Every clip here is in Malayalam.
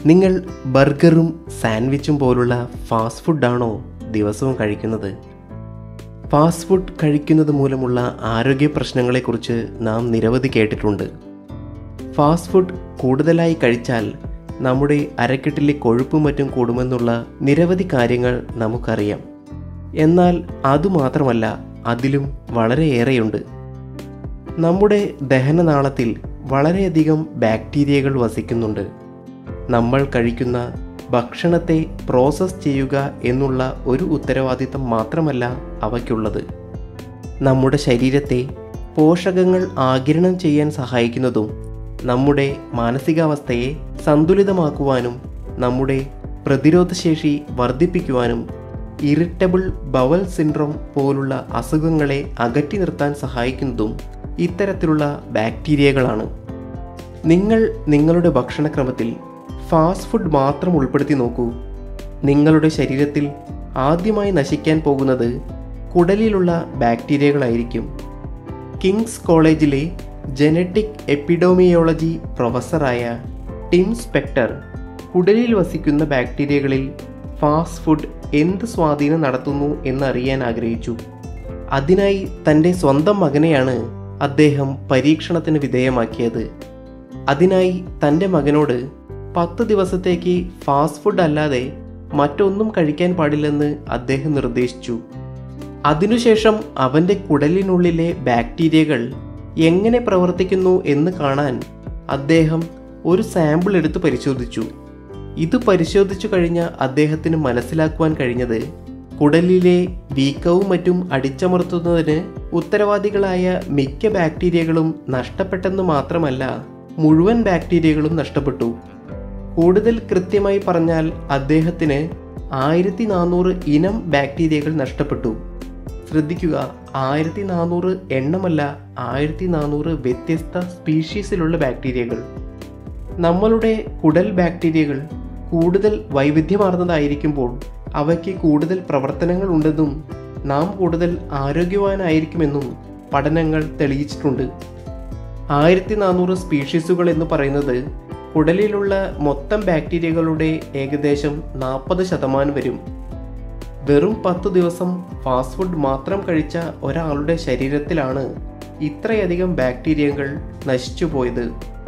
നിങ്ങൾ ബർഗറും സാൻഡ്വിച്ചും പോലുള്ള ഫാസ്റ്റ് ഫുഡാണോ ദിവസവും കഴിക്കുന്നത് ഫാസ്റ്റ് ഫുഡ് കഴിക്കുന്നത് മൂലമുള്ള ആരോഗ്യ പ്രശ്നങ്ങളെക്കുറിച്ച് നാം നിരവധി കേട്ടിട്ടുണ്ട് ഫാസ്റ്റ് ഫുഡ് കൂടുതലായി കഴിച്ചാൽ നമ്മുടെ അരക്കെട്ടിലെ കൊഴുപ്പും മറ്റും കൂടുമെന്നുള്ള നിരവധി കാര്യങ്ങൾ നമുക്കറിയാം എന്നാൽ അതുമാത്രമല്ല അതിലും വളരെയേറെയുണ്ട് നമ്മുടെ ദഹനനാളത്തിൽ വളരെയധികം ബാക്ടീരിയകൾ വസിക്കുന്നുണ്ട് നമ്മൾ കഴിക്കുന്ന ഭക്ഷണത്തെ പ്രോസസ്സ് ചെയ്യുക എന്നുള്ള ഒരു ഉത്തരവാദിത്തം മാത്രമല്ല അവയ്ക്കുള്ളത് നമ്മുടെ ശരീരത്തെ പോഷകങ്ങൾ ആഗിരണം ചെയ്യാൻ സഹായിക്കുന്നതും നമ്മുടെ മാനസികാവസ്ഥയെ സന്തുലിതമാക്കുവാനും നമ്മുടെ പ്രതിരോധശേഷി വർദ്ധിപ്പിക്കുവാനും ഇറിറ്റബിൾ ബവൽ സിൻഡ്രോം പോലുള്ള അസുഖങ്ങളെ അകറ്റി നിർത്താൻ സഹായിക്കുന്നതും ഇത്തരത്തിലുള്ള ബാക്ടീരിയകളാണ് നിങ്ങൾ നിങ്ങളുടെ ഭക്ഷണക്രമത്തിൽ ഫാസ്റ്റ് ഫുഡ് മാത്രം ഉൾപ്പെടുത്തി നോക്കൂ നിങ്ങളുടെ ശരീരത്തിൽ ആദ്യമായി നശിക്കാൻ പോകുന്നത് കുടലിലുള്ള ബാക്ടീരിയകളായിരിക്കും കിങ്സ് കോളേജിലെ ജനറ്റിക് എപ്പിഡോമിയോളജി പ്രൊഫസറായ ടിം സ്പെക്ടർ കുടലിൽ വസിക്കുന്ന ബാക്ടീരിയകളിൽ ഫാസ്റ്റ് ഫുഡ് എന്ത് സ്വാധീനം നടത്തുന്നു എന്നറിയാൻ ആഗ്രഹിച്ചു അതിനായി തൻ്റെ സ്വന്തം മകനെയാണ് അദ്ദേഹം പരീക്ഷണത്തിന് വിധേയമാക്കിയത് അതിനായി തൻ്റെ മകനോട് പത്ത് ദിവസത്തേക്ക് ഫാസ്റ്റ് ഫുഡ് അല്ലാതെ മറ്റൊന്നും കഴിക്കാൻ പാടില്ലെന്ന് അദ്ദേഹം നിർദ്ദേശിച്ചു അതിനുശേഷം അവൻ്റെ കുടലിനുള്ളിലെ ബാക്ടീരിയകൾ എങ്ങനെ പ്രവർത്തിക്കുന്നു എന്ന് കാണാൻ അദ്ദേഹം ഒരു സാമ്പിൾ എടുത്ത് പരിശോധിച്ചു ഇത് പരിശോധിച്ചു കഴിഞ്ഞ അദ്ദേഹത്തിന് മനസ്സിലാക്കുവാൻ കഴിഞ്ഞത് കുടലിലെ വീക്കവും മറ്റും അടിച്ചമർത്തുന്നതിന് ഉത്തരവാദികളായ മിക്ക ബാക്ടീരിയകളും നഷ്ടപ്പെട്ടെന്ന് മാത്രമല്ല മുഴുവൻ ബാക്ടീരിയകളും നഷ്ടപ്പെട്ടു കൂടുതൽ കൃത്യമായി പറഞ്ഞാൽ അദ്ദേഹത്തിന് ആയിരത്തി നാനൂറ് ഇനം ബാക്ടീരിയകൾ നഷ്ടപ്പെട്ടു ശ്രദ്ധിക്കുക ആയിരത്തി നാനൂറ് എണ്ണമല്ല ആയിരത്തി നാനൂറ് വ്യത്യസ്ത സ്പീഷീസിലുള്ള ബാക്ടീരിയകൾ നമ്മളുടെ കുടൽ ബാക്ടീരിയകൾ കൂടുതൽ വൈവിധ്യമാർന്നതായിരിക്കുമ്പോൾ അവയ്ക്ക് കൂടുതൽ പ്രവർത്തനങ്ങൾ ഉണ്ടെന്നും നാം കൂടുതൽ ആരോഗ്യവാനായിരിക്കുമെന്നും പഠനങ്ങൾ തെളിയിച്ചിട്ടുണ്ട് ആയിരത്തി നാനൂറ് സ്പീഷീസുകൾ എന്ന് പറയുന്നത് കുടലിലുള്ള മൊത്തം ബാക്ടീരിയകളുടെ ഏകദേശം നാൽപ്പത് ശതമാനം വരും വെറും പത്ത് ദിവസം ഫാസ്റ്റ് ഫുഡ് മാത്രം കഴിച്ച ഒരാളുടെ ശരീരത്തിലാണ് ഇത്രയധികം ബാക്ടീരിയകൾ നശിച്ചു പോയത്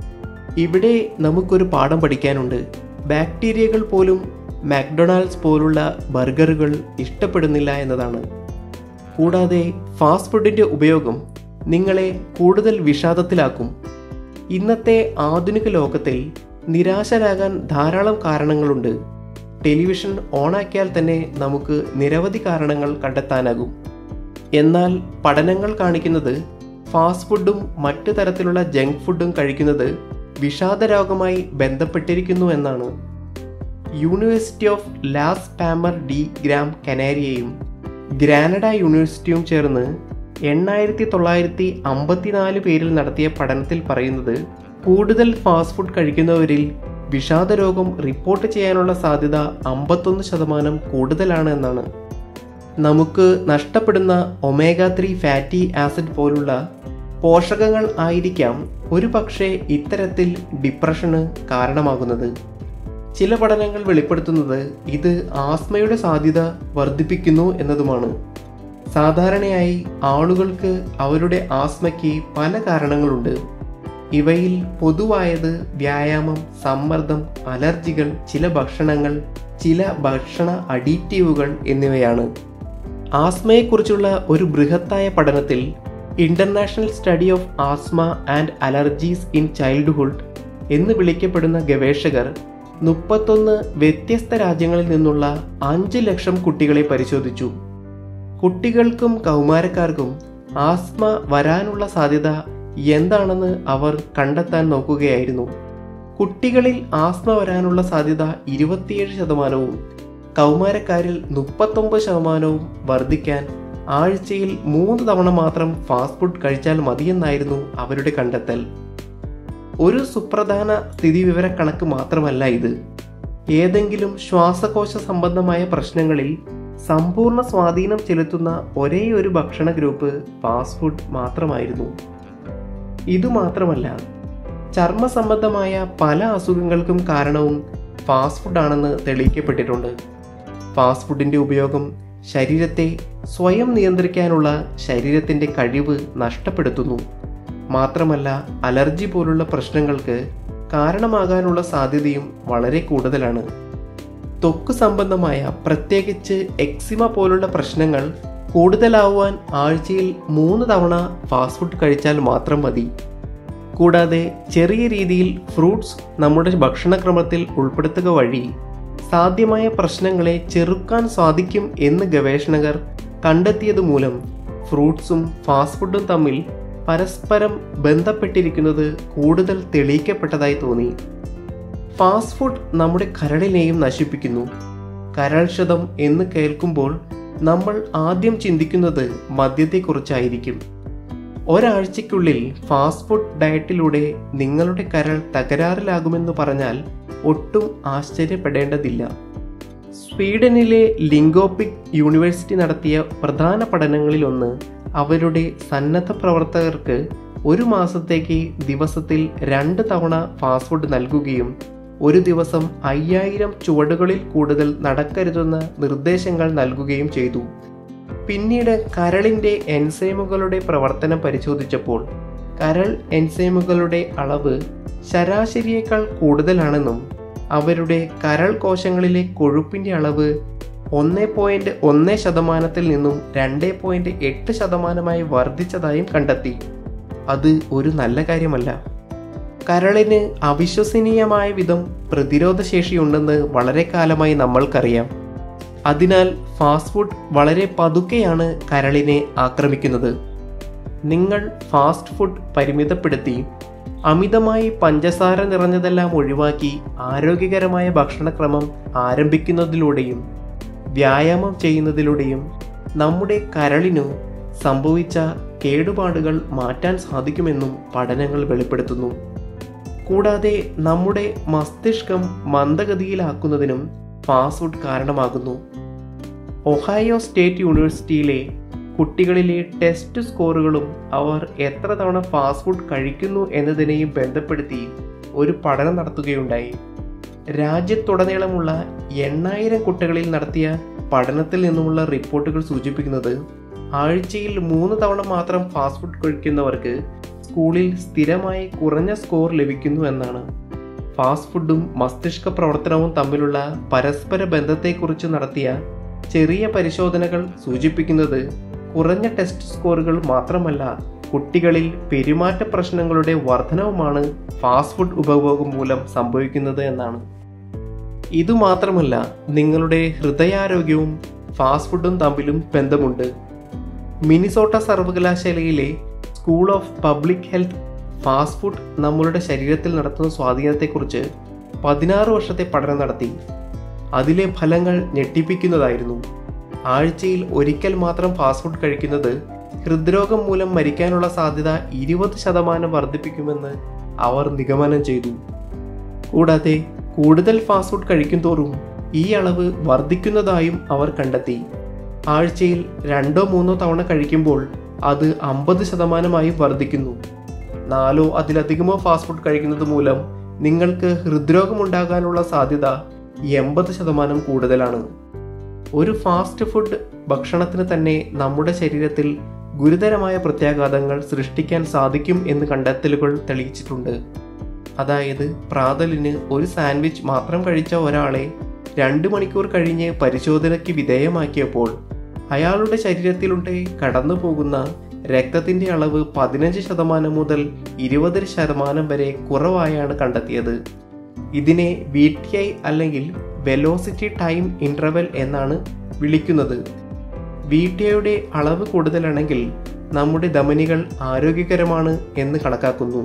ഇവിടെ നമുക്കൊരു പാഠം പഠിക്കാനുണ്ട് ബാക്ടീരിയകൾ പോലും മാക്ഡൊണാൾഡ്സ് പോലുള്ള ബർഗറുകൾ ഇഷ്ടപ്പെടുന്നില്ല എന്നതാണ് കൂടാതെ ഫാസ്റ്റ് ഫുഡിൻ്റെ ഉപയോഗം നിങ്ങളെ കൂടുതൽ വിഷാദത്തിലാക്കും ഇന്നത്തെ ആധുനിക ലോകത്തിൽ നിരാശരാകാൻ ധാരാളം കാരണങ്ങളുണ്ട് ടെലിവിഷൻ ഓണാക്കിയാൽ തന്നെ നമുക്ക് നിരവധി കാരണങ്ങൾ കണ്ടെത്താനാകും എന്നാൽ പഠനങ്ങൾ കാണിക്കുന്നത് ഫാസ്റ്റ് ഫുഡും മറ്റു തരത്തിലുള്ള ജങ്ക് ഫുഡും കഴിക്കുന്നത് വിഷാദരോഗമായി ബന്ധപ്പെട്ടിരിക്കുന്നു എന്നാണ് university of Las Palmas de Gran കനാരിയയും ഗ്രാനഡ യൂണിവേഴ്സിറ്റിയും ചേർന്ന് എണ്ണായിരത്തി തൊള്ളായിരത്തി അമ്പത്തിനാല് പേരിൽ നടത്തിയ പഠനത്തിൽ പറയുന്നത് കൂടുതൽ ഫാസ്റ്റ് ഫുഡ് കഴിക്കുന്നവരിൽ വിഷാദരോഗം റിപ്പോർട്ട് ചെയ്യാനുള്ള സാധ്യത അമ്പത്തൊന്ന് ശതമാനം കൂടുതലാണ് എന്നാണ് നമുക്ക് നഷ്ടപ്പെടുന്ന ഒമേഗ ത്രീ ഫാറ്റി ആസിഡ് പോലുള്ള പോഷകങ്ങൾ ആയിരിക്കാം ഒരു പക്ഷേ ഇത്തരത്തിൽ ഡിപ്രഷന് കാരണമാകുന്നത് ചില പഠനങ്ങൾ വെളിപ്പെടുത്തുന്നത് ഇത് ആസ്മയുടെ സാധ്യത വർദ്ധിപ്പിക്കുന്നു എന്നതുമാണ് സാധാരണയായി ആളുകൾക്ക് അവരുടെ ആസ്മയ്ക്ക് പല കാരണങ്ങളുണ്ട് ഇവയിൽ പൊതുവായത് വ്യായാമം സമ്മർദ്ദം അലർജികൾ ചില ഭക്ഷണങ്ങൾ ചില ഭക്ഷണ അഡിറ്റീവുകൾ എന്നിവയാണ് ആസ്മയെക്കുറിച്ചുള്ള ഒരു ബൃഹത്തായ പഠനത്തിൽ international study of asthma and allergies in childhood എന്ന് വിളിക്കപ്പെടുന്ന ഗവേഷകർ മുപ്പത്തൊന്ന് വ്യത്യസ്ത രാജ്യങ്ങളിൽ നിന്നുള്ള അഞ്ച് ലക്ഷം കുട്ടികളെ പരിശോധിച്ചു കുട്ടികൾക്കും കൗമാരക്കാർക്കും ആസ്മ വരാനുള്ള സാധ്യത എന്താണെന്ന് അവർ കണ്ടെത്താൻ നോക്കുകയായിരുന്നു കുട്ടികളിൽ ആസ്മ വരാനുള്ള സാധ്യത ഇരുപത്തിയേഴ് ശതമാനവും കൗമാരക്കാരിൽ മുപ്പത്തൊമ്പത് ശതമാനവും വർദ്ധിക്കാൻ ആഴ്ചയിൽ മൂന്ന് തവണ മാത്രം ഫാസ്റ്റ് ഫുഡ് കഴിച്ചാൽ മതിയെന്നായിരുന്നു അവരുടെ കണ്ടെത്തൽ ഒരു സുപ്രധാന സ്ഥിതിവിവര കണക്ക് മാത്രമല്ല ഇത് ഏതെങ്കിലും ശ്വാസകോശ സംബന്ധമായ പ്രശ്നങ്ങളിൽ സമ്പൂർണ്ണ സ്വാധീനം ചെലുത്തുന്ന ഒരേ ഒരു ഭക്ഷണ ഗ്രൂപ്പ് ഫാസ്റ്റ് ഫുഡ് മാത്രമായിരുന്നു ഇതുമാത്രമല്ല ചർമ്മ സംബന്ധമായ പല അസുഖങ്ങൾക്കും കാരണവും ഫാസ്റ്റ് ഫുഡാണെന്ന് തെളിയിക്കപ്പെട്ടിട്ടുണ്ട് ഫാസ്റ്റ് ഫുഡിൻ്റെ ഉപയോഗം ശരീരത്തെ സ്വയം നിയന്ത്രിക്കാനുള്ള ശരീരത്തിൻ്റെ കഴിവ് നഷ്ടപ്പെടുത്തുന്നു മാത്രമല്ല അലർജി പോലുള്ള പ്രശ്നങ്ങൾക്ക് കാരണമാകാനുള്ള സാധ്യതയും വളരെ കൂടുതലാണ് ത്വക്ക് സംബന്ധമായ പ്രത്യേകിച്ച് എക്സിമ പോലുള്ള പ്രശ്നങ്ങൾ കൂടുതലാവാൻ ആഴ്ചയിൽ മൂന്ന് തവണ ഫാസ്റ്റ് ഫുഡ് കഴിച്ചാൽ മാത്രം മതി കൂടാതെ ചെറിയ രീതിയിൽ ഫ്രൂട്ട്സ് നമ്മുടെ ഭക്ഷണക്രമത്തിൽ ഉൾപ്പെടുത്തുക വഴി സാധ്യമായ പ്രശ്നങ്ങളെ ചെറുക്കാൻ സാധിക്കും എന്ന് ഗവേഷകർ കണ്ടെത്തിയത് മൂലം ഫ്രൂട്ട്സും ഫാസ്റ്റ് ഫുഡും തമ്മിൽ പരസ്പരം ബന്ധപ്പെട്ടിരിക്കുന്നത് കൂടുതൽ തെളിയിക്കപ്പെട്ടതായി തോന്നി ഫാസ്റ്റ് ഫുഡ് നമ്മുടെ കരളിനെയും നശിപ്പിക്കുന്നു കരൾ ക്ഷതം എന്ന് കേൾക്കുമ്പോൾ നമ്മൾ ആദ്യം ചിന്തിക്കുന്നത് മദ്യത്തെക്കുറിച്ചായിരിക്കും ഒരാഴ്ചയ്ക്കുള്ളിൽ ഫാസ്റ്റ് ഫുഡ് ഡയറ്റിലൂടെ നിങ്ങളുടെ കരൾ തകരാറിലാകുമെന്ന് പറഞ്ഞാൽ ഒട്ടും ആശ്ചര്യപ്പെടേണ്ടതില്ല സ്വീഡനിലെ ലിങ്കോപിക് യൂണിവേഴ്സിറ്റി നടത്തിയ പ്രധാന പഠനങ്ങളിലൊന്ന് അവരുടെ സന്നദ്ധ പ്രവർത്തകർക്ക് ഒരു മാസത്തേക്ക് ദിവസത്തിൽ രണ്ട് തവണ ഫാസ്റ്റ് ഫുഡ് നൽകുകയും ഒരു ദിവസം അയ്യായിരം ചുവടുകളിൽ കൂടുതൽ നടക്കരുതെന്ന നിർദ്ദേശങ്ങൾ നൽകുകയും ചെയ്തു പിന്നീട് കരളിൻ്റെ എൻസൈമുകളുടെ പ്രവർത്തനം പരിശോധിച്ചപ്പോൾ കരൾ എൻസൈമുകളുടെ അളവ് ശരാശരിയേക്കാൾ കൂടുതലാണെന്നും അവരുടെ കരൾ കോശങ്ങളിലെ കൊഴുപ്പിൻ്റെ അളവ് ഒന്ന് പോയിന്റ് ഒന്ന് ശതമാനത്തിൽ നിന്നും രണ്ട് പോയിന്റ് എട്ട് ശതമാനമായി വർദ്ധിച്ചതായും കണ്ടെത്തി അത് ഒരു നല്ല കാര്യമല്ല കരളിന് അവിശ്വസനീയമായ വിധം പ്രതിരോധശേഷിയുണ്ടെന്ന് വളരെ കാലമായി നമ്മൾക്കറിയാം അതിനാൽ ഫാസ്റ്റ് ഫുഡ് വളരെ പതുക്കെയാണ് കരളിനെ ആക്രമിക്കുന്നത് നിങ്ങൾ ഫാസ്റ്റ് ഫുഡ് പരിമിതപ്പെടുത്തി അമിതമായി പഞ്ചസാര നിറഞ്ഞതെല്ലാം ഒഴിവാക്കി ആരോഗ്യകരമായ ഭക്ഷണക്രമം ആരംഭിക്കുന്നതിലൂടെയും വ്യായാമം ചെയ്യുന്നതിലൂടെയും നമ്മുടെ കരളിനു സംഭവിച്ച കേടുപാടുകൾ മാറ്റാൻ സാധിക്കുമെന്നും പഠനങ്ങൾ വെളിപ്പെടുത്തുന്നു കൂടാതെ നമ്മുടെ മസ്തിഷ്കം മന്ദഗതിയിലാക്കുന്നതിനും ഫാസ്റ്റ് ഫുഡ് കാരണമാകുന്നു ഒഹായോ സ്റ്റേറ്റ് യൂണിവേഴ്സിറ്റിയിലെ കുട്ടികളിലെ ടെസ്റ്റ് സ്കോറുകളും അവർ എത്ര തവണ ഫാസ്റ്റ് ഫുഡ് കഴിക്കുന്നു എന്നതിനെയും ബന്ധപ്പെടുത്തി ഒരു പഠനം നടത്തുകയുണ്ടായി രാജ്യത്തുടനീളമുള്ള എണ്ണായിരം കുട്ടികളിൽ നടത്തിയ പഠനത്തിൽ നിന്നുമുള്ള റിപ്പോർട്ടുകൾ സൂചിപ്പിക്കുന്നത് ആഴ്ചയിൽ മൂന്ന് തവണ മാത്രം ഫാസ്റ്റ് ഫുഡ് കഴിക്കുന്നവർക്ക് സ്കൂളിൽ സ്ഥിരമായി കുറഞ്ഞ സ്കോർ ലഭിക്കുന്നു എന്നാണ് ഫാസ്റ്റ് ഫുഡും മസ്തിഷ്ക പ്രവർത്തനവും തമ്മിലുള്ള പരസ്പര ബന്ധത്തെക്കുറിച്ച് നടത്തിയ ചെറിയ പരിശോധനകൾ സൂചിപ്പിക്കുന്നത് കുറഞ്ഞ ടെസ്റ്റ് സ്കോറുകൾ മാത്രമല്ല കുട്ടികളിൽ പെരുമാറ്റ പ്രശ്നങ്ങളുടെ വർധനവുമാണ് ഫാസ്റ്റ് ഫുഡ് ഉപഭോഗം മൂലം സംഭവിക്കുന്നത് എന്നാണ് ഇതുമാത്രമല്ല നിങ്ങളുടെ ഹൃദയാരോഗ്യവും ഫാസ്റ്റ് ഫുഡും തമ്മിലും ബന്ധമുണ്ട് മിനിസോട്ട സർവകലാശാലയിലെ school of public health fast food നമ്മളുടെ ശരീരത്തിൽ നടത്തുന്ന സ്വാധീനത്തെക്കുറിച്ച് പതിനാറ് വർഷത്തെ പഠനം നടത്തി അതിലെ ഫലങ്ങൾ ഞെട്ടിപ്പിക്കുന്നതായിരുന്നു ആഴ്ചയിൽ ഒരിക്കൽ മാത്രം ഫാസ്റ്റ് ഫുഡ് കഴിക്കുന്നത് ഹൃദ്രോഗം മൂലം മരിക്കാനുള്ള സാധ്യത ഇരുപത് ശതമാനം വർദ്ധിപ്പിക്കുമെന്ന് അവർ നിഗമനം ചെയ്തു കൂടാതെ കൂടുതൽ ഫാസ്റ്റ് ഫുഡ് കഴിക്കും തോറും ഈ അളവ് വർദ്ധിക്കുന്നതായും അവർ കണ്ടെത്തി ആഴ്ചയിൽ രണ്ടോ മൂന്നോ തവണ കഴിക്കുമ്പോൾ അത് അമ്പത് ശതമാനമായി വർദ്ധിക്കുന്നു നാലോ അതിലധികമോ ഫാസ്റ്റ് ഫുഡ് കഴിക്കുന്നത് മൂലം നിങ്ങൾക്ക് ഹൃദ്രോഗമുണ്ടാകാനുള്ള സാധ്യത എൺപത് ശതമാനം കൂടുതലാണ് ഒരു ഫാസ്റ്റ് ഫുഡ് ഭക്ഷണത്തിന് തന്നെ നമ്മുടെ ശരീരത്തിൽ ഗുരുതരമായ പ്രത്യാഘാതങ്ങൾ സൃഷ്ടിക്കാൻ സാധിക്കും എന്ന് കണ്ടെത്തലുകൾ തെളിയിച്ചിട്ടുണ്ട് അതായത് പ്രാതലിന് ഒരു സാൻഡ്വിച്ച് മാത്രം കഴിച്ച ഒരാളെ രണ്ട് മണിക്കൂർ കഴിഞ്ഞ് പരിശോധനയ്ക്ക് വിധേയമാക്കിയപ്പോൾ അയാളുടെ ശരീരത്തിലൂടെ കടന്നു പോകുന്ന രക്തത്തിന്റെ അളവ് പതിനഞ്ച് ശതമാനം മുതൽ ഇരുപത് ശതമാനം വരെ കുറവായാണ് കണ്ടെത്തിയത് ഇതിനെ വി ടി ഐ അല്ലെങ്കിൽ വെലോസിറ്റി ടൈം ഇൻ്റർവെൽ എന്നാണ് വിളിക്കുന്നത് വി ടി ഐയുടെ അളവ് കൂടുതലാണെങ്കിൽ നമ്മുടെ ധമനികൾ ആരോഗ്യകരമാണ് എന്ന് കണക്കാക്കുന്നു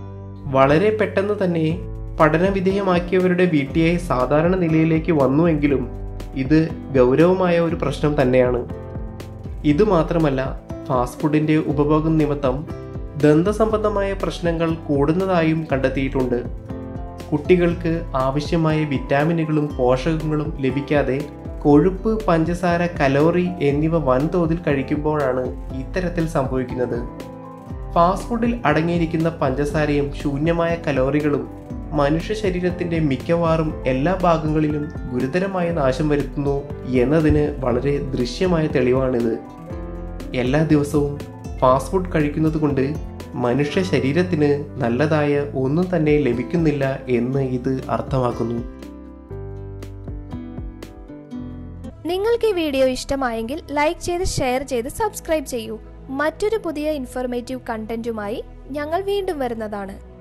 വളരെ പെട്ടെന്ന് തന്നെ പഠനവിധേയമാക്കിയവരുടെ വി ടി ഐ സാധാരണ നിലയിലേക്ക് വന്നുവെങ്കിലും ഇത് ഗൗരവമായ ഒരു പ്രശ്നം തന്നെയാണ് ഇത് മാത്രമല്ല ഫാസ്റ്റ് ഫുഡിന്റെ ഉപഭോഗം നിമിത്തം ദന്തസംബന്ധമായ പ്രശ്നങ്ങൾ കൂടുന്നതായും കണ്ടെത്തിയിട്ടുണ്ട് കുട്ടികൾക്ക് ആവശ്യമായ വിറ്റാമിനുകളും പോഷകങ്ങളും ലഭിക്കാതെ കൊഴുപ്പ് പഞ്ചസാര കലോറി എന്നിവ വൻതോതിൽ കഴിക്കുമ്പോഴാണ് ഇത്തരത്തിൽ സംഭവിക്കുന്നത് ഫാസ്റ്റ് ഫുഡിൽ അടങ്ങിയിരിക്കുന്ന പഞ്ചസാരയും ശൂന്യമായ കലോറികളും മനുഷ്യ ശരീരത്തിന്റെ മിക്കവാറും എല്ലാ ഭാഗങ്ങളിലും ഗുരുതരമായ നാശം വരുത്തുന്നു എന്നതിന് വളരെ ദൃശ്യമായ തെളിവാണിത് എല്ലാ ദിവസവും ഫാസ്റ്റ് ഫുഡ് കഴിക്കുന്നത് കൊണ്ട് മനുഷ്യ ശരീരത്തിന് നല്ലതായ ഒന്നും തന്നെ ലഭിക്കുന്നില്ല എന്ന് ഇത് അർത്ഥമാക്കുന്നു നിങ്ങൾക്ക് ഈ വീഡിയോ ഇഷ്ടമായെങ്കിൽ ലൈക്ക് ചെയ്ത് ഷെയർ ചെയ്ത് സബ്സ്ക്രൈബ് ചെയ്യൂ മറ്റൊരു പുതിയ ഇൻഫോർമേറ്റീവ് കണ്ടന്റുമായി ഞങ്ങൾ വീണ്ടും വരുന്നതാണ്